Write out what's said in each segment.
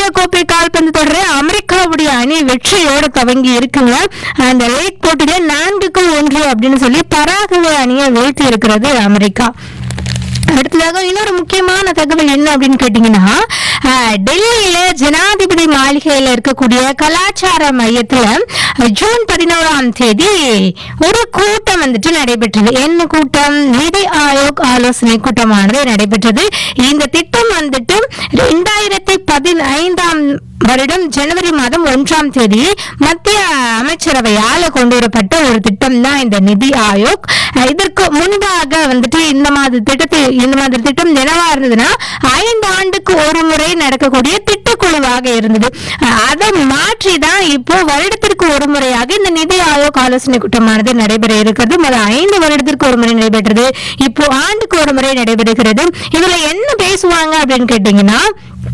உலகக்கோப்பை கால்பந்து தொடரை அமெரிக்காவுடைய அணி வெற்றியோட துவங்கி இருக்குங்க அந்த லேக் போட்டியில நான்குக்கு ஒன்று அப்படின்னு சொல்லி பராகுவே அணியை வீழ்த்தி இருக்கிறது அமெரிக்கா அடுத்ததாக இன்னொரு முக்கியமான தகவல் என்ன அப்படின்னு கேட்டீங்கன்னா அஹ், டெல்லியில ஜனாதிபதி மாளிகையில இருக்கக்கூடிய கலாச்சார மையத்துல அஹ், ஜூன் பதினோராம் தேதி ஒரு கூட்டம் வந்துட்டு நடைபெற்றது என்ன கூட்டம் நிதி ஆயோக் ஆலோசனை கூட்டமானது நடைபெற்றது இந்த திட்டம் வந்துட்டு ரெண்டாயிரத்தி பதினைந்தாம் வருடம் ஜனவரி மாதம் ஒன்றாம் தேதி மத்திய அமைச்சரவையால கொண்டு வரப்பட்ட ஒரு திட்டம் தான் இந்த நிதி ஆயோக் அஹ் இதற்கு முன்பாக வந்துட்டு இந்த மாதிரி திட்டத்தை இந்த மாதிரி திட்டம் என்னவா இருந்ததுன்னா ஐந்து ஆண்டுக்கு ஒரு முறை நடக்கக்கூடிய திட்டக்குழுவாக இருந்தது அஹ் அதை மாற்றி தான் இப்போ வருடத்திற்கு ஒரு முறையாக இந்த நிதி ஆயோக் ஆலோசனை கூட்டமானது நடைபெற இருக்கிறது முதல் ஐந்து வருடத்திற்கு ஒரு முறை நடைபெற்றது இப்போ ஆண்டுக்கு ஒரு முறை நடைபெறுகிறது இதுல என்ன பேசுவாங்க அப்படின்னு கேட்டீங்கன்னா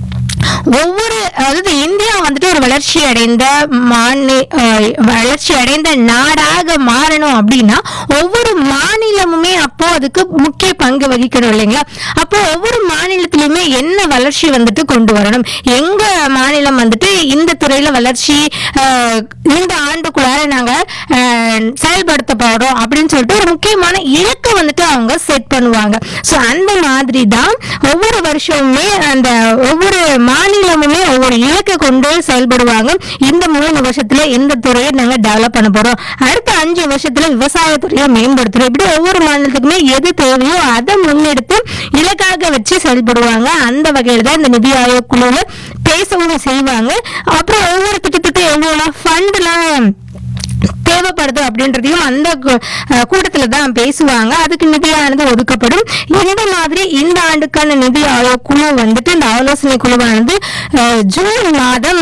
ஒவ்வொரு அதாவது இந்தியா வந்துட்டு ஒரு வளர்ச்சி அடைந்த மாநில அஹ், வளர்ச்சி அடைந்த நாடாக மாறணும் அப்படின்னா ஒவ்வொரு மாநிலமுமே அப்போ அதுக்கு முக்கிய பங்கு வகிக்கணும் இல்லைங்களா அப்போ ஒவ்வொரு மாநிலத்திலுமே என்ன வளர்ச்சி வந்துட்டு கொண்டு வரணும் எங்க மாநிலம் வந்துட்டு இந்த துறையில வளர்ச்சி அஹ், இந்த ஆண்டுக்குள்ளார நாங்க அஹ், செயல்படுத்த போறோம் அப்படின்னு சொல்லிட்டு ஒரு முக்கியமான இலக்கு வந்துட்டு அவங்க செட் பண்ணுவாங்க ஸோ அந்த மாதிரி தான் ஒவ்வொரு வருஷமுமே அந்த ஒவ்வொரு மாநிலமுமே ஒவ்வொரு இலக்கை கொண்டு செயல்படுவாங்க இந்த மூணு வருஷத்துல இந்த துறையை நாங்க டெவலப் பண்ண போறோம் அடுத்த அஞ்சு வருஷத்துல விவசாயத்துறையை மேம்படுத்துறோம் இப்படி ஒவ்வொரு மாநிலத்துக்குமே எது தேவையோ அதை முன்னெடுத்து இலக்காக வச்சு செயல்படுவாங்க அந்த வகையில தான் இந்த நிதி ஆயோக் குழுல பேசவும் செய்வாங்க அப்புறம் ஒவ்வொரு திட்டத்துக்கு எவ்வளோ ஃபண்ட்லாம் தேவைப்படுது அப்படின்றதையும் அந்த கு- அஹ் கூட்டத்துல தான் பேசுவாங்க அதுக்கு நிதியானது ஒதுக்கப்படும் இந்த மாதிரி இந்த ஆண்டுக்கான நிதி ஆயோக் குழு வந்துட்டு இந்த ஆலோசனை குழுவானது அஹ், ஜூன் மாதம்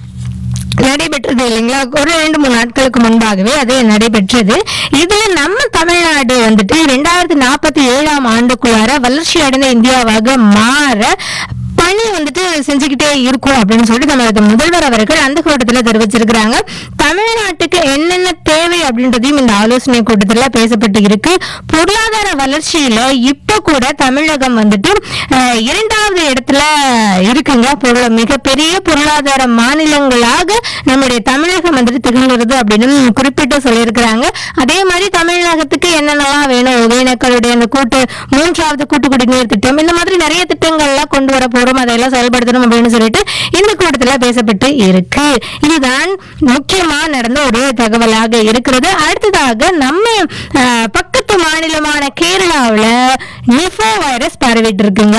நடைபெற்றது இல்லைங்களா ஒரு ரெண்டு மூணு நாட்களுக்கு முன்பாகவே அது நடைபெற்றது இதுல நம்ம தமிழ்நாடு வந்துட்டு ரெண்டாயிரத்தி நாற்பத்தி ஏழாம் ஆண்டுக்குள்ளார வளர்ச்சி அடைந்த இந்தியாவாக மாற பணி வந்துட்டு செஞ்சுக்கிட்டே இருக்கும் அப்படின்னு சொல்லிட்டு நமது முதல்வர் அவர்கள் அந்த கூட்டத்துல தெரிவிச்சிருக்கிறாங்க தமிழ்நாட்டுக்கு என்னென்ன தேவை அப்படின்றதையும் இந்த ஆலோசனை கூட்டத்துல பேசப்பட்டு இருக்கு பொருளாதார வளர்ச்சியில இப்ப கூட தமிழகம் வந்துட்டு அஹ், இரண்டாவது இடத்துல இருக்குங்க பொருள மிகப்பெரிய பொருளாதார மாநிலங்களாக நம்முடைய தமிழகம் வந்துட்டு திகழ்கிறது அப்படின்னு குறிப்பிட்டு சொல்லியிருக்கிறாங்க அதே மாதிரி தமிழகத்துக்கு என்னென்னலாம் வேணும் ஒகேனக்களுடைய அந்த கூட்டு மூன்றாவது கூட்டு குடிநீர் திட்டம் இந்த மாதிரி நிறைய திட்டங்கள்லாம் கொண்டு வர போறோம் அதெல்லாம் செயல்படுத்தணும் அப்படின்னு சொல்லிட்டு இந்த கூட்டத்துல பேசப்பட்டு இருக்கு இதுதான் முக்கியமா நடந்த ஒரு தகவலாக இருக்கிறது அடுத்ததாக நம்ம அஹ், பக்கத்து மாநிலமான கேரளாவுல நிஃபோ வைரஸ் பரவிட்டு இருக்குங்க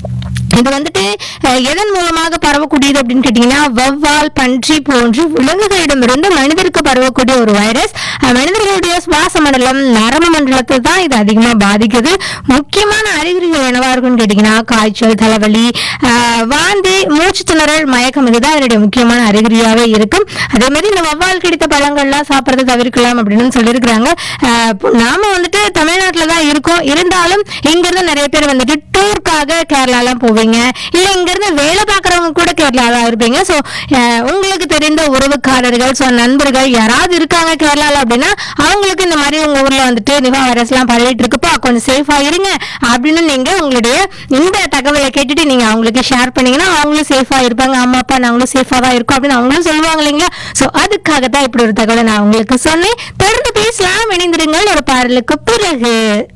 இது வந்துட்டு அஹ், எதன் மூலமாக பரவக்கூடியது அப்படின்னு கேட்டீங்கன்னா வவ்வால் பன்றி போன்று விலங்குகளிடமிருந்து மனிதருக்கு பரவக்கூடிய ஒரு வைரஸ் அஹ், மனிதர்களுடைய சுவாச மண்டலம் நரம்பு மண்டலத்தை தான் இது அதிகமா பாதிக்குது முக்கியமான அறிகுறிகள் என்னவா இருக்கும்னு கேட்டீங்கன்னா காய்ச்சல் தலைவலி அஹ், வாந்தி மூச்சு திணறல் மயக்கம் இதுதான் இதனுடைய முக்கியமான அறிகுறியாவே இருக்கும் அதே மாதிரி இந்த வவ்வால் கிடைத்த பழங்கள்லாம் சாப்பிட்றத தவிர்க்கலாம் அப்படின்னு சொல்லியிருக்கிறாங்க அஹ், இப்போ நாம வந்துட்டு தமிழ்நாட்டில் தான் இருக்கோம் இருந்தாலும் இங்கிருந்து நிறைய பேர் வந்துட்டு டூருக்காக கேரளாலாம் போவீங்க இல்ல இங்க இருந்து வேலை பார்க்கறவங்க கூட கேரளால இருப்பீங்க சோ உங்களுக்கு தெரிந்த உறவுக்காரர்கள் சோ நண்பர்கள் யாராவது இருக்காங்க கேரளால அப்படின்னா அவங்களுக்கு இந்த மாதிரி உங்க ஊர்ல வந்துட்டு நிவா வைரஸ் எல்லாம் பரவிட்டு இருக்குப்பா கொஞ்சம் சேஃபா இருங்க அப்படின்னு நீங்க உங்களுடைய இந்த தகவலை கேட்டுட்டு நீங்க அவங்களுக்கு ஷேர் பண்ணீங்கன்னா அவங்களும் சேஃபா இருப்பாங்க ஆமா அப்பா நாங்களும் சேஃபா தான் இருக்கோம் அப்படின்னு அவங்களும் சொல்லுவாங்க இல்லைங்களா சோ அதுக்காக தான் இப்படி ஒரு தகவலை நான் உங்களுக்கு சொன்னேன் தொடர்ந்து பேசலாம் இணைந்திருங்கள் ஒரு பாடலுக்கு பிறகு